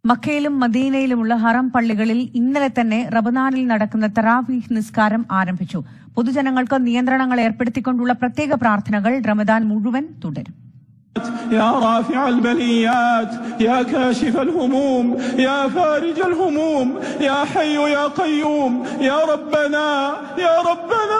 മക്കയിലും മദീനയിലുമുള്ള ഹറം പള്ളികളിൽ ഇന്നലെ തന്നെ റബനാനിൽ നടക്കുന്ന തറാവീഹ് നിസ്കാരം ആരംഭിച്ചു പൊതുജനങ്ങൾക്ക് നിയന്ത്രണങ്ങൾ ഏർപ്പെടുത്തിക്കൊണ്ടുള്ള പ്രത്യേക പ്രാർത്ഥനകൾ റമദാൻ മുഴുവൻ തുടരും يا رافع البليات يا كاشف الهموم يا فارج الهموم يا حي يا قيوم يا ربنا يا ربنا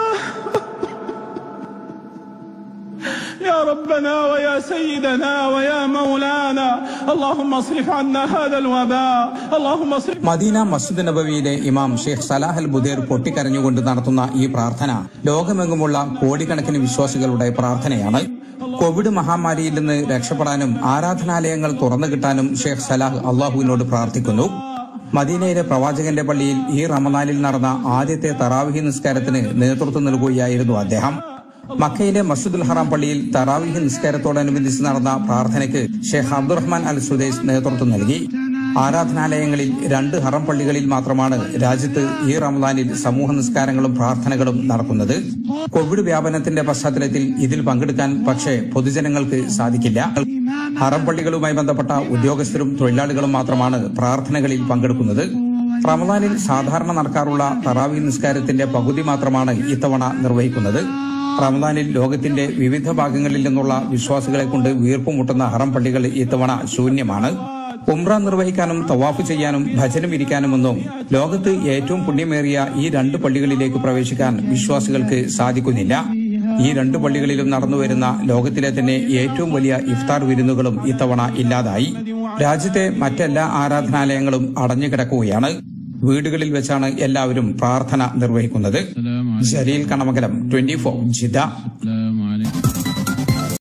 يا ربنا ويا سيدنا ويا مولانا اللهم اصرف عنا هذا الوباء اللهم اصرف മദീന മസ്ജിദ് നബവിയിലെ ഇമാം ഷെയ്ഖ് സലാഹ് അൽ ബുദേർ പൊട്ടിക്കരഞ്ഞുകൊണ്ട് നടത്തുന്ന ഈ പ്രാർത്ഥന ലോകമെങ്ങുമുള്ള കോടിക്കണക്കിന് വിശ്വാസികളുടെ പ്രാർത്ഥനയാണ് കോവിഡ് മഹാമാരിയിൽ നിന്ന് രക്ഷപ്പെടാനും ആരാധനാലയങ്ങൾ തുറന്നു കിട്ടാനും ഷെയ്ഖ് സലാഹ് അള്ളാഹുവിനോട് പ്രാർത്ഥിക്കുന്നു മദീനയിലെ പ്രവാചകന്റെ പള്ളിയിൽ ഈ റമദാനിൽ നടന്ന ആദ്യത്തെ തറാവിഹി നിസ്കാരത്തിന് നേതൃത്വം നൽകുകയായിരുന്നു അദ്ദേഹം മക്കയിലെ മസ്ജിദുൽ ഹറാം പള്ളിയിൽ തറാവിഹി നിസ്കാരത്തോടനുബന്ധിച്ച് നടന്ന പ്രാർത്ഥനയ്ക്ക് ഷെയ്ഖ് അബ്ദുറഹ്മാൻ അൽ സുദൈസ് നേതൃത്വം നൽകി ആരാധനാലയങ്ങളിൽ രണ്ട് ഹറം പള്ളികളിൽ മാത്രമാണ് രാജ്യത്ത് ഈ റമദാനിൽ സമൂഹ നിസ്കാരങ്ങളും പ്രാർത്ഥനകളും നടക്കുന്നത് കോവിഡ് വ്യാപനത്തിന്റെ പശ്ചാത്തലത്തിൽ ഇതിൽ പങ്കെടുക്കാൻ പക്ഷേ പൊതുജനങ്ങൾക്ക് സാധിക്കില്ല ഹറം പള്ളികളുമായി ബന്ധപ്പെട്ട ഉദ്യോഗസ്ഥരും തൊഴിലാളികളും മാത്രമാണ് പ്രാർത്ഥനകളിൽ പങ്കെടുക്കുന്നത് റമദാനിൽ സാധാരണ നടക്കാറുള്ള തറാവി നിസ്കാരത്തിന്റെ പകുതി മാത്രമാണ് ഇത്തവണ നിർവഹിക്കുന്നത് റമദാനിൽ ലോകത്തിന്റെ വിവിധ ഭാഗങ്ങളിൽ നിന്നുള്ള വിശ്വാസികളെ കൊണ്ട് വീർപ്പുമുട്ടുന്ന ഹറം പള്ളികൾ ഇത്തവണ ശൂന്യമാണ് ഉംറ നിർവഹിക്കാനും തവാഫ് ചെയ്യാനും ഭജനം ഇരിക്കാനുമൊന്നും ലോകത്ത് ഏറ്റവും പുണ്യമേറിയ ഈ രണ്ട് പള്ളികളിലേക്ക് പ്രവേശിക്കാൻ വിശ്വാസികൾക്ക് സാധിക്കുന്നില്ല ഈ രണ്ട് പള്ളികളിലും നടന്നുവരുന്ന ലോകത്തിലെ തന്നെ ഏറ്റവും വലിയ ഇഫ്താർ വിരുന്നുകളും ഇത്തവണ ഇല്ലാതായി രാജ്യത്തെ മറ്റെല്ലാ ആരാധനാലയങ്ങളും അടഞ്ഞുകിടക്കുകയാണ് വീടുകളിൽ വെച്ചാണ് എല്ലാവരും പ്രാർത്ഥന നിർവഹിക്കുന്നത് ജലീൽ കണമകലം ട്വന്റി ഫോർ ജിദ